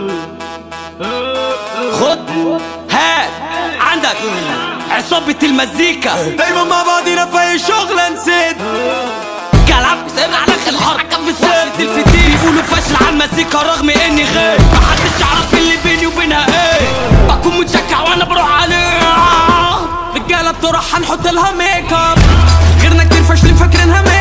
خد هات عندك عصابة المزيكا دايما مع بعضينا في اي شغلة نسيت كلام سر على الحرب حكم في السد الفتيل بيقولوا فاشل على المزيكا رغم اني غير محدش يعرف اللي بيني وبينها ايه بكون متشجع وانا بروح عليه رجالة بتروح هنحط لها ميك اب غيرنا كتير فاشلين فاكرينها